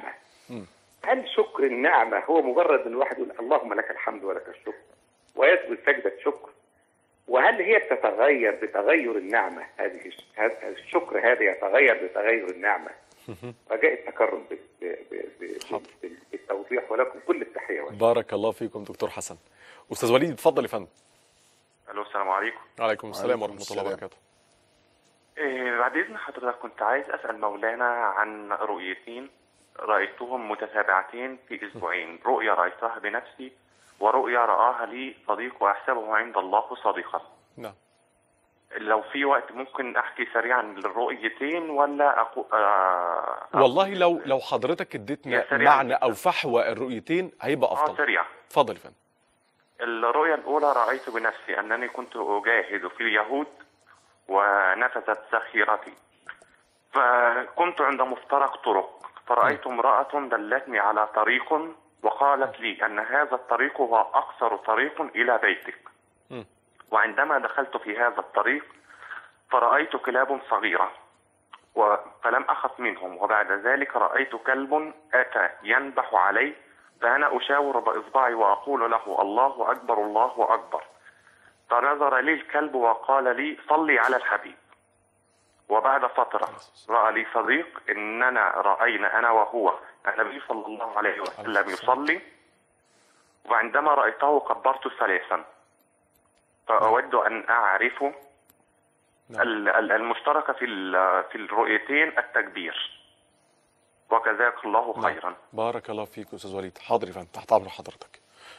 مم. هل شكر النعمة هو مجرد ان الواحد يقول اللهم لك الحمد ولك الشكر ويسجد سجدة شكر وهل هي بتتغير بتغير النعمة هذه الش- هذا الشكر هذا يتغير بتغير النعمة رجاء التكرم بال- ب- ب- ب- بال- بالتوضيح ولكم كل التحية والشكر. بارك الله فيكم دكتور حسن استاذ وليد اتفضل يا فندم الو السلام عليكم وعليكم السلام وعليكم ورحمه الله السلام. وبركاته إيه بعد اذن حضرتك كنت عايز اسال مولانا عن رؤيتين رايتهم متتابعتين في اسبوعين رؤيا رايتها بنفسي ورؤيا راها لي صديق واحسبه عند الله صديقا نعم لو في وقت ممكن احكي سريعا للرؤيتين ولا أقو... آه... والله لو لو حضرتك اديتنا يا سريع. معنى او فحوى الرؤيتين هيبقى اه افضل سريع اتفضل يا فندم الرؤيا الأولى رأيت بنفسي أنني كنت أجاهد في اليهود ونفذت ذخيرتي فكنت عند مفترق طرق فرأيت امرأة دلتني على طريق وقالت لي أن هذا الطريق هو أقصر طريق إلى بيتك مم. وعندما دخلت في هذا الطريق فرأيت كلاب صغيرة و- فلم أخف منهم وبعد ذلك رأيت كلب أتى ينبح علي فأنا أشاور بإصبعي وأقول له الله أكبر الله أكبر فنظر لي الكلب وقال لي صلي على الحبيب وبعد فترة رأى لي صديق إننا رأينا أنا وهو النبي صلى الله عليه وسلم يصلي وعندما رأيته كبرت ثلاثا فأود أن أعرف ال- ال- المشترك في ال- في الرؤيتين التكبير وجزاك الله خيرا بارك الله فيك استاذ وليد حاضر يا فندم تحت امر حضرتك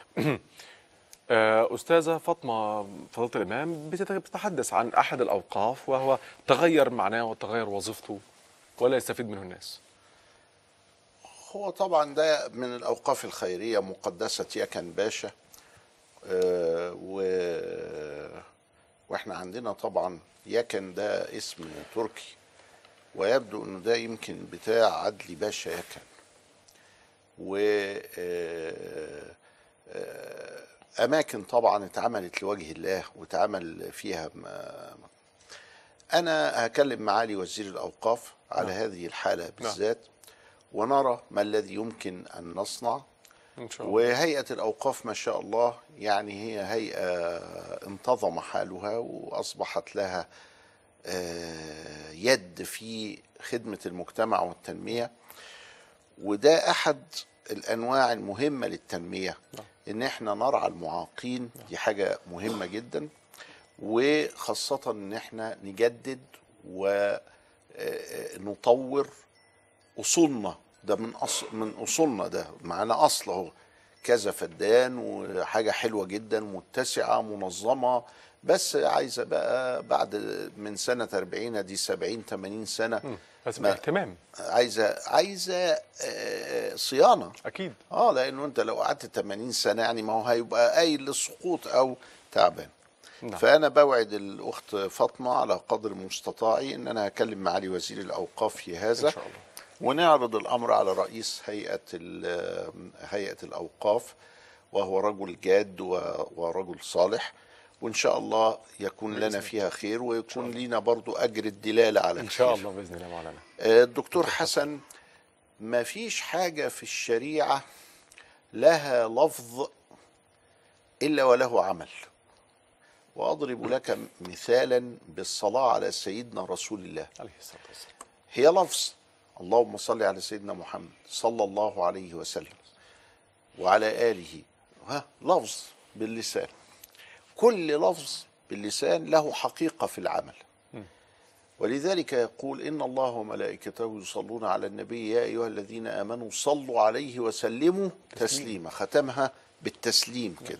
آه، استاذه فاطمه فضيله الامام بتت- بتتحدث عن احد الاوقاف وهو تغير معناه وتغير وظيفته ولا يستفيد منه الناس هو طبعا ده من الاوقاف الخيريه مقدسه يكن باشا آه، و واحنا عندنا طبعا يكن ده اسم تركي ويبدو انه ده يمكن بتاع عدلي باشا يكن و آه، آه، اماكن طبعا اتعملت لوجه الله واتعمل فيها ما انا هكلم معالي وزير الاوقاف على هذه الحاله بالذات ونرى ما الذي يمكن ان نصنع ان شاء الله وهيئه الاوقاف ما شاء الله يعني هي هيئه انتظم حالها واصبحت لها آه، يد في خدمه المجتمع والتنميه وده احد الانواع المهمه للتنميه ان احنا نرعى المعاقين دي حاجه مهمه جدا وخاصه ان احنا نجدد ونطور اصولنا ده من أصل من اصولنا ده معانا اصل اهو كذا فدان وحاجه حلوه جدا متسعه منظمه بس عايزه بقى بعد من سنه 40 دي 70 80 سنه بس ما- باهتمام عايزه عايزه آه، صيانه اكيد اه لانه انت لو قعدت 80 سنه يعني ما هو هيبقى قايل للسقوط او تعبان نعم. فانا بوعد الاخت فاطمه على قدر مستطاعي ان انا هكلم معالي وزير الاوقاف في هذا ان شاء الله ونعرض الامر على رئيس هيئه ال- هيئه الاوقاف وهو رجل جاد و- ورجل صالح وان شاء الله يكون لنا فيها خير ويكون لنا برضو اجر الدلاله على ان شاء الخير. الله باذن الله مولانا آه، الدكتور حسن ما فيش حاجة في الشريعة لها لفظ إلا وله عمل وأضرب لك مثالا بالصلاة على سيدنا رسول الله عليه الصلاه والسلام هي لفظ اللهم صل على سيدنا محمد صلى الله عليه وسلم وعلى آله ها لفظ باللسان كل لفظ باللسان له حقيقة في العمل ولذلك يقول إن الله وملائكته يصلون على النبي يا أيها الذين آمنوا صلوا عليه وسلموا تسليما ختمها بالتسليم كده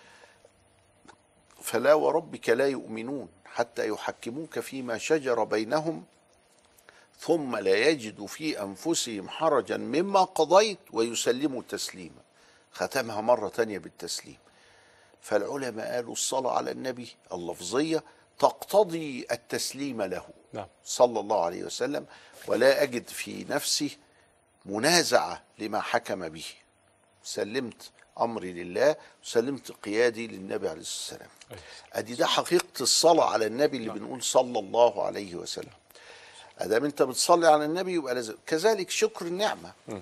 فلا وربك لا يؤمنون حتى يحكموك فيما شجر بينهم ثم لا يجدوا في أنفسهم حرجا مما قضيت ويسلموا تسليما ختمها مرة تانية بالتسليم فالعلماء قالوا الصلاة على النبي اللفظية تقتضي التسليم له نعم صلى الله عليه وسلم ولا أجد في نفسي منازعة لما حكم به سلمت أمري لله وسلمت قيادي للنبي عليه الصلاة والسلام أدي ده حقيقة الصلاة على النبي اللي بنقول صلى الله عليه وسلم أدام أنت بتصلي على النبي يبقى لازم كذلك شكر النعمة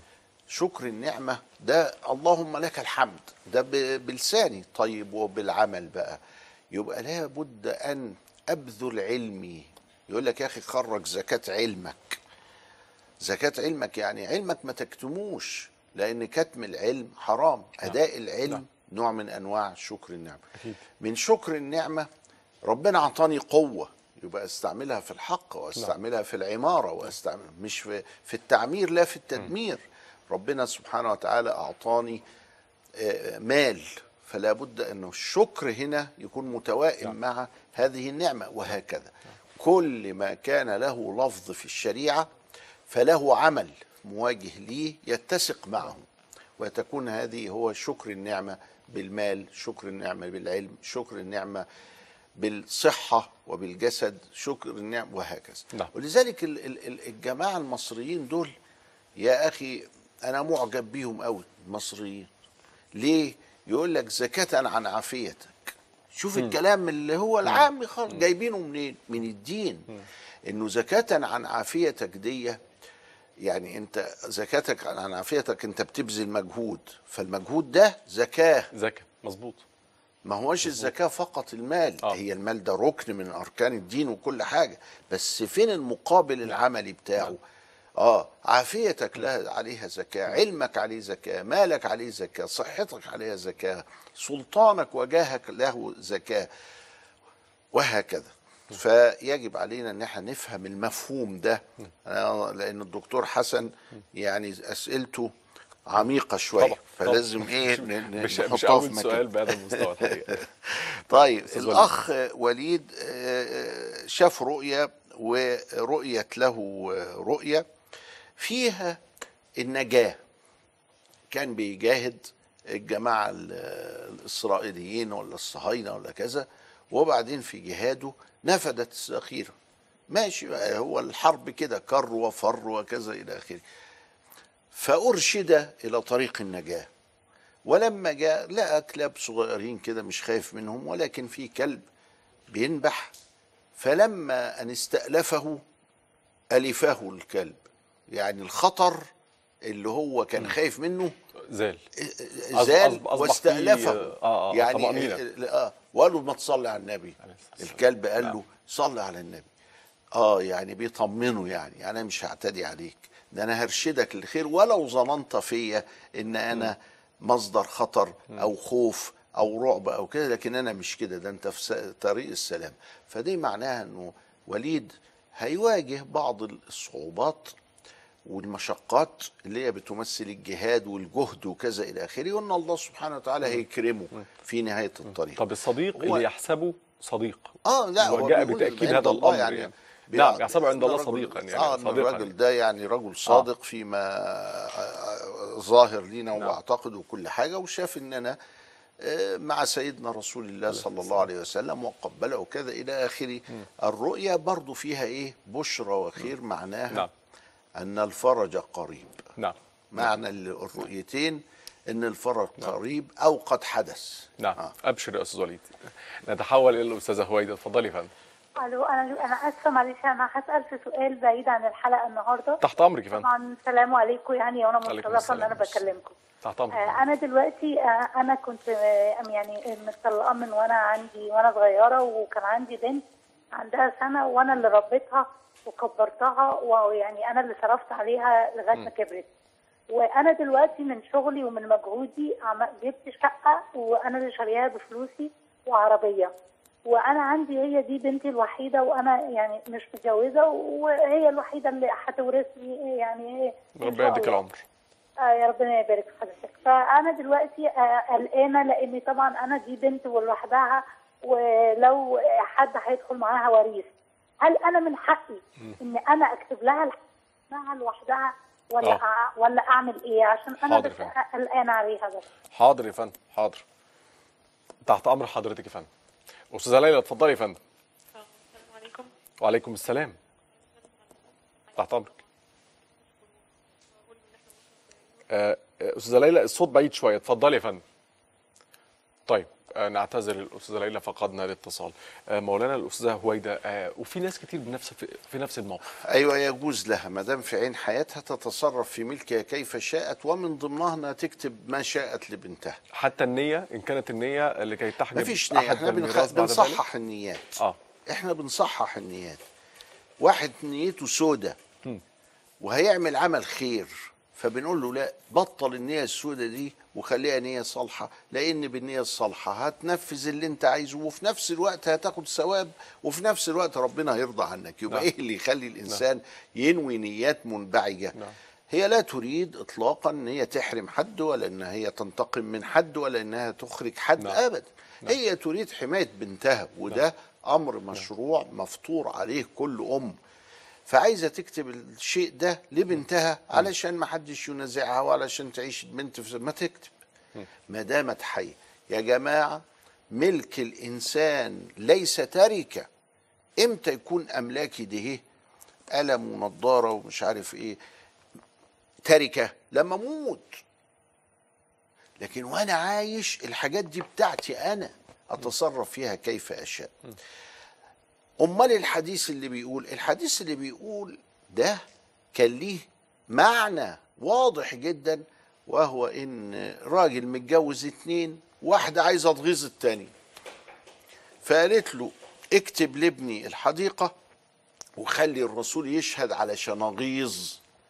شكر النعمة ده اللهم لك الحمد ده ب- بلساني طيب وبالعمل بقى يبقى لابد أن أبذل علمي يقول لك يا أخي خرج زكاة علمك زكاة علمك يعني علمك ما تكتموش لأن كتم العلم حرام أداء العلم نوع من أنواع شكر النعمة أكيد. من شكر النعمة ربنا أعطاني قوة يبقى استعملها في الحق واستعملها في العمارة واستعمل مش في, في التعمير لا في التدمير ربنا سبحانه وتعالى أعطاني آه، مال فلا بد أنه الشكر هنا يكون متوائم مع هذه النعمة وهكذا كل ما كان له لفظ في الشريعة فله عمل مواجه ليه يتسق معه وتكون هذه هو شكر النعمة بالمال شكر النعمة بالعلم شكر النعمة بالصحة وبالجسد شكر النعمة وهكذا نعم. ولذلك ال- ال- ال- الجماعة المصريين دول يا أخي أنا معجب بيهم أوي المصريين ليه يقول لك زكاة عن عافيتك شوف الكلام اللي هو العام خالص جايبينه منين من الدين انه زكاة عن عافيتك دي يعني انت زكاتك عن عافيتك انت بتبذل مجهود فالمجهود ده زكاه زكاه مظبوط ما هوش الزكاه فقط المال آه. هي المال ده ركن من اركان الدين وكل حاجه بس فين المقابل العملي بتاعه اه عافيتك لها عليها زكاه علمك عليه زكاه مالك عليه زكاه صحتك عليها زكاه سلطانك وجاهك له زكاه وهكذا فيجب علينا ان احنا نفهم المفهوم ده آه، لان الدكتور حسن يعني اسئلته عميقه شويه طبعا، فلازم طبعا. ايه مش- ن- مش- نحطها مش في أول مكان. سؤال بهذا المستوى الحقيقة. طيب أستاذ وليد. الاخ وليد آه، شاف رؤيه ورؤيت له رؤيه فيها النجاه كان بيجاهد الجماعه ال- الاسرائيليين ولا الصهاينه ولا كذا وبعدين في جهاده نفدت الذخيره ماشي بقى، هو الحرب كده كر وفر وكذا الى اخره فارشد الى طريق النجاه ولما جاء لقى كلاب صغيرين كده مش خايف منهم ولكن في كلب بينبح فلما ان استألفه ألفه الكلب يعني الخطر اللي هو كان خايف منه زال زال أصبح فيه- واستألفه آه، آه، يعني طمأنينة. اه وقال له ما تصلي على النبي الكلب قال له صلي على النبي اه يعني بيطمنه يعني انا مش هعتدي عليك ده انا هرشدك للخير ولو ظننت فيا ان انا مصدر خطر او خوف او رعب او كده لكن انا مش كده ده انت في س- طريق السلام فدي معناها انه وليد هيواجه بعض الصعوبات والمشقات اللي هي بتمثل الجهاد والجهد وكذا الى اخره وان الله سبحانه وتعالى هيكرمه في نهايه الطريق طب الصديق هو- اللي يحسبه صديق اه لا هو وجاء بيقول بالتاكيد عند هذا الله الامر يعني يعني, بي- نعم يحسبه عند إن الله الرجل- صديقا يعني اه إن صديقا الراجل ده يعني رجل صادق فيما آه، ظاهر لينا واعتقد وكل حاجه وشاف ان انا آه، مع سيدنا رسول الله صلى الله عليه وسلم وقبله وكذا الى اخره الرؤيا برضو فيها ايه بشرى وخير معناها نعم. ان الفرج قريب نعم معنى الرؤيتين ان الفرج قريب او قد حدث نعم ابشر يا استاذ وليد نتحول الى الاستاذه هويده اتفضلي يا فندم الو انا انا اسفه معلش انا هسال في سؤال بعيد عن الحلقه النهارده تحت امرك يا فندم طبعا السلام عليكم يعني وانا عليكم متشرفه ان السلام. انا بكلمكم تحت امرك آه، انا دلوقتي آه، انا كنت آه، يعني متطلقه من وانا عندي وانا صغيره وكان عندي بنت عندها سنه وانا اللي ربيتها وكبرتها ويعني انا اللي صرفت عليها لغايه ما كبرت وانا دلوقتي من شغلي ومن مجهودي عم- جبت شقه وانا اللي شارياها بفلوسي وعربيه وانا عندي هي دي بنتي الوحيده وانا يعني مش متجوزه وهي الوحيده اللي هتورثني يعني إن ربنا شاء يديك الله. العمر آه يا ربنا يبارك في حضرتك فانا دلوقتي آه قلقانه لان طبعا انا دي بنت ولوحدها ولو حد هيدخل معاها وريث هل انا من حقي ان انا اكتب لها الح- معها لوحدها ولا آه. أع- ولا اعمل ايه عشان انا حاضر بس فندم. قلقانه عليها بس حاضر يا فندم حاضر تحت امر حضرتك يا فندم استاذه ليلى اتفضلي يا فندم عليكم وعليكم السلام تحت امرك آه، آه، استاذه ليلى الصوت بعيد شويه اتفضلي يا فندم طيب آه، نعتذر للاستاذه ليلى فقدنا الاتصال آه، مولانا الاستاذه هويده آه، وفي ناس كتير بنفس في, في نفس الموقف ايوه يجوز لها ما دام في عين حياتها تتصرف في ملكها كيف شاءت ومن ضمنها انها تكتب ما شاءت لبنتها حتى النيه ان كانت النيه لكي تحجب ما فيش نية أحد احنا بنخ... بالميراث بعد ذلك؟ بنصحح النيات اه احنا بنصحح النيات واحد نيته سودة مم. وهيعمل عمل خير فبنقول له لا بطل النية السودة دي وخليها نية صالحة لأن بالنية الصالحة هتنفذ اللي أنت عايزه وفي نفس الوقت هتاخد ثواب وفي نفس الوقت ربنا هيرضى عنك يبقى نعم. إيه اللي يخلي الإنسان ينوي نيات منبعجة هي لا تريد إطلاقا أن هي تحرم حد ولا أن هي تنتقم من حد ولا أنها تخرج حد نعم. أبدا هي تريد حماية بنتها وده أمر مشروع مفطور عليه كل أم فعايزه تكتب الشيء ده لبنتها علشان ما حدش ينازعها وعلشان تعيش البنت في ما تكتب ما دامت حيه يا جماعه ملك الانسان ليس تركه امتى يكون املاكي ده قلم ونضاره ومش عارف ايه تركه لما اموت لكن وانا عايش الحاجات دي بتاعتي انا اتصرف فيها كيف اشاء امال الحديث اللي بيقول الحديث اللي بيقول ده كان ليه معنى واضح جدا وهو ان راجل متجوز اتنين واحده عايزه تغيظ التاني فقالت له اكتب لابني الحديقه وخلي الرسول يشهد علشان اغيظ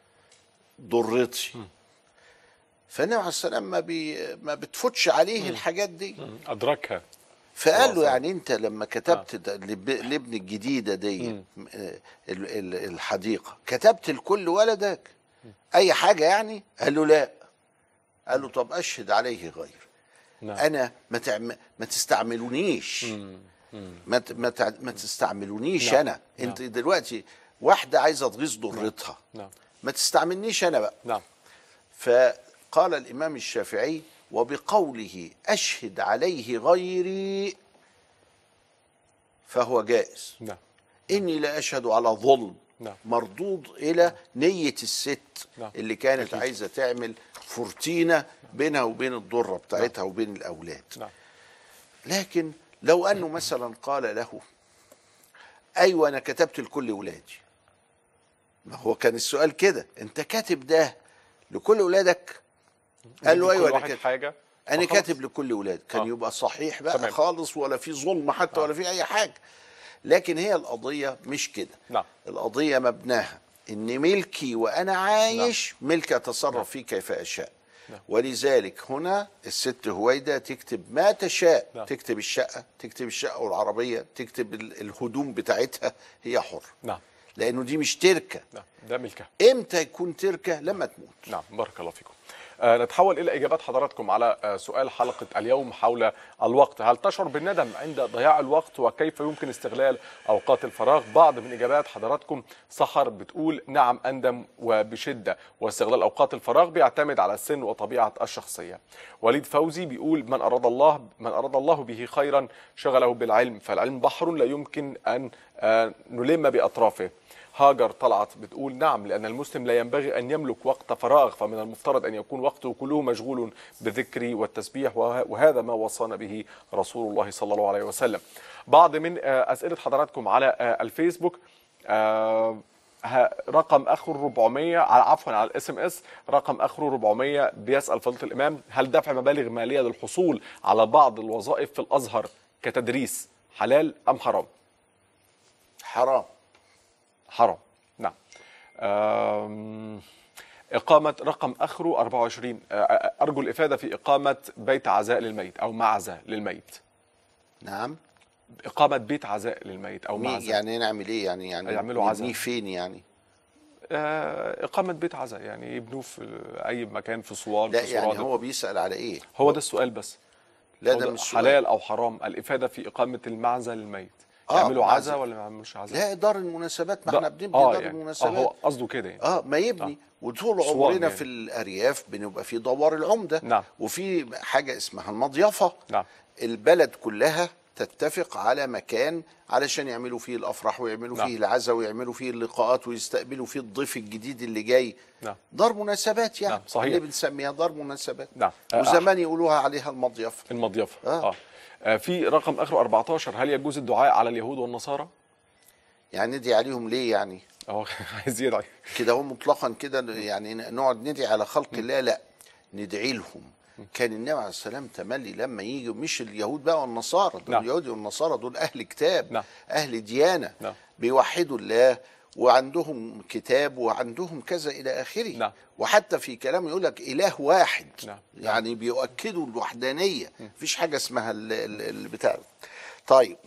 ضرتي فالنبي عليه السلام ما, بي ما بتفوتش عليه الحاجات دي ادركها فقال له يعني انت لما كتبت ده لب- لابن الجديده دي آه، ال- ال- الحديقه كتبت لكل ولدك اي حاجه يعني قال له لا قال له طب اشهد عليه غير نعم. انا ما تعم... ما تستعملونيش ما ت... ما, تع... ما تستعملونيش نعم. انا انت دلوقتي واحده عايزه تغيظ ضرتها نعم ما تستعملنيش انا بقى نعم فقال الامام الشافعي وبقوله اشهد عليه غيري فهو جائز نعم اني لا اشهد على ظلم نعم. مردود الى نيه الست نعم. اللي كانت أكيد. عايزه تعمل فورتينه بينها وبين الضره بتاعتها وبين الاولاد نعم. لكن لو انه مثلا قال له ايوه انا كتبت لكل ولادي ما هو كان السؤال كده انت كاتب ده لكل ولادك قال له كل ايوه انا واحد كاتب حاجه انا فخلاص. كاتب لكل ولاد كان آه. يبقى صحيح بقى تمام. خالص ولا في ظلم حتى ولا في اي حاجه لكن هي القضيه مش كده نعم القضيه مبناها ان ملكي وانا عايش ملك اتصرف فيه كيف اشاء نعم. ولذلك هنا الست هويده تكتب ما تشاء نعم. تكتب الشقه تكتب الشقه والعربيه تكتب ال- الهدوم بتاعتها هي حر نعم لانه دي مش تركه نعم ده ملكها امتى يكون تركه لما تموت نعم بارك الله فيكم آه نتحول الى اجابات حضراتكم على آه سؤال حلقه اليوم حول الوقت هل تشعر بالندم عند ضياع الوقت وكيف يمكن استغلال اوقات الفراغ بعض من اجابات حضراتكم سحر بتقول نعم اندم وبشده واستغلال اوقات الفراغ بيعتمد على السن وطبيعه الشخصيه وليد فوزي بيقول من اراد الله من اراد الله به خيرا شغله بالعلم فالعلم بحر لا يمكن ان آه نلم باطرافه هاجر طلعت بتقول نعم لأن المسلم لا ينبغي أن يملك وقت فراغ فمن المفترض أن يكون وقته كله مشغول بالذكر والتسبيح وه- وهذا ما وصانا به رسول الله صلى الله عليه وسلم بعض من آه، أسئلة حضراتكم على آه، الفيسبوك آه، ه- رقم اخره 400 على عفوا على الاس ام اس رقم اخره 400 بيسال فضيله الامام هل دفع مبالغ ماليه للحصول على بعض الوظائف في الازهر كتدريس حلال ام حرام؟ حرام حرام نعم أم، إقامة رقم آخره 24 أ- أ- أرجو الإفادة في إقامة بيت عزاء للميت أو معزة للميت نعم إقامة بيت عزاء للميت أو مين- معزة يعني نعمل ايه يعني يعني يعملوا نبنيه عزاء. فين يعني آه، إقامة بيت عزاء يعني يبنوه في أي مكان في صوار لا في يعني سرادق. هو بيسأل على ايه هو ده السؤال بس لا هو ده ده مش سؤال. حلال أو حرام الإفادة في إقامة المعزة للميت آه، يعملوا معزة. عزاء ولا ما يعملوش عزاء؟ لا دار المناسبات ما ده- احنا بنبني آه دار يعني. المناسبات آه هو قصده كده يعني اه ما يبني وطول صوان عمرنا يعني. في الارياف بنبقى في دوار العمده نعم. وفي حاجه اسمها المضيفه نعم البلد كلها تتفق على مكان علشان يعملوا فيه الافراح ويعملوا نعم. فيه العزاء ويعملوا فيه اللقاءات ويستقبلوا فيه الضيف الجديد اللي جاي نعم دار مناسبات يعني نعم، صحيح. اللي بنسميها دار مناسبات نعم آه، وزمان يقولوها عليها المضيفه المضيفه آه. آه. آه. في رقم اخره 14 هل يجوز الدعاء على اليهود والنصارى؟ يعني ندعي عليهم ليه يعني اه عايز يدعي كده هو مطلقا كده يعني نقعد ندعي على خلق الله لا ندعي لهم كان النبي عليه السلام تملي لما يجي مش اليهود بقى والنصارى دول نعم. اليهود والنصارى دول اهل كتاب نعم. اهل ديانه نعم. بيوحدوا الله وعندهم كتاب وعندهم كذا الى اخره نعم. وحتى في كلام يقول لك اله واحد نعم. يعني بيؤكدوا الوحدانيه مفيش حاجه اسمها ال- ال- البتاع طيب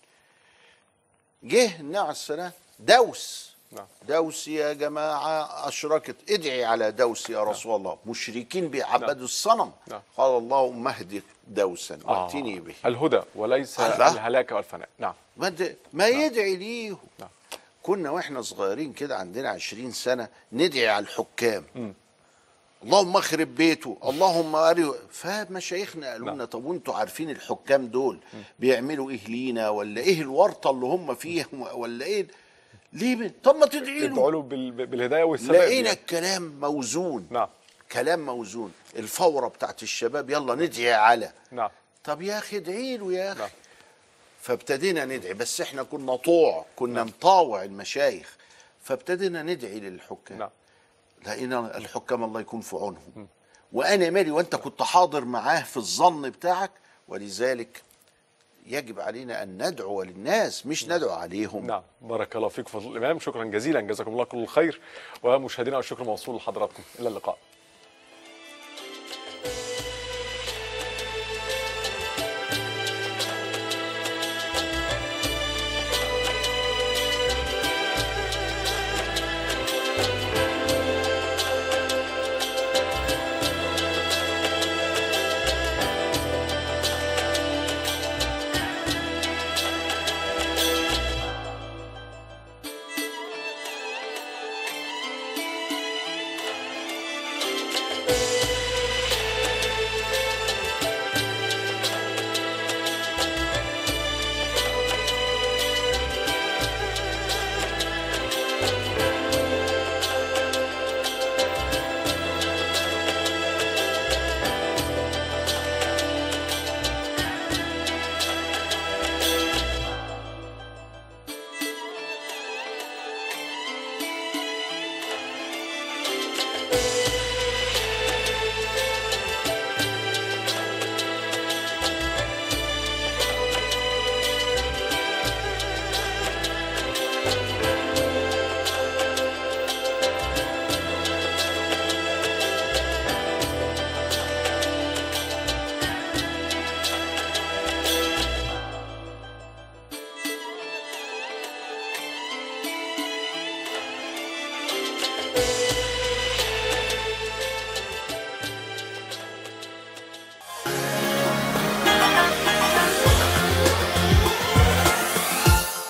جه النبي عليه السلام دوس نعم دوس يا جماعة أشركت ادعي على دوس يا رسول الله مشركين بيعبدوا الصنم نعم. قال اللهم اهد دوسا واتني به الهدى وليس الله. الهلاك والفناء نعم ما, د- ما يدعي ليهم نعم. كنا واحنا صغيرين كده عندنا عشرين سنة ندعي على الحكام مم. اللهم اخرب بيته اللهم اري فمشايخنا قالوا نعم. لنا طب وانتوا عارفين الحكام دول بيعملوا ايه لينا ولا ايه الورطه اللي هم فيها ولا ايه ليه من... طب ما تدعي له ادعوا له بال- بالهدايه والسداد لقينا يعني. الكلام موزون نعم كلام موزون الفوره بتاعت الشباب يلا ندعي على نعم طب يا اخي ادعي له يا نعم. اخي فابتدينا ندعي بس احنا كنا طوع كنا مطاوع المشايخ فابتدينا ندعي للحكام نعم لقينا الحكام الله يكون في عونهم وانا مالي وانت كنت حاضر معاه في الظن بتاعك ولذلك يجب علينا ان ندعو للناس مش ندعو عليهم نعم بارك الله فيك فضل الامام شكرا جزيلا جزاكم الله كل الخير ومشاهدينا الشكر موصول لحضراتكم الى اللقاء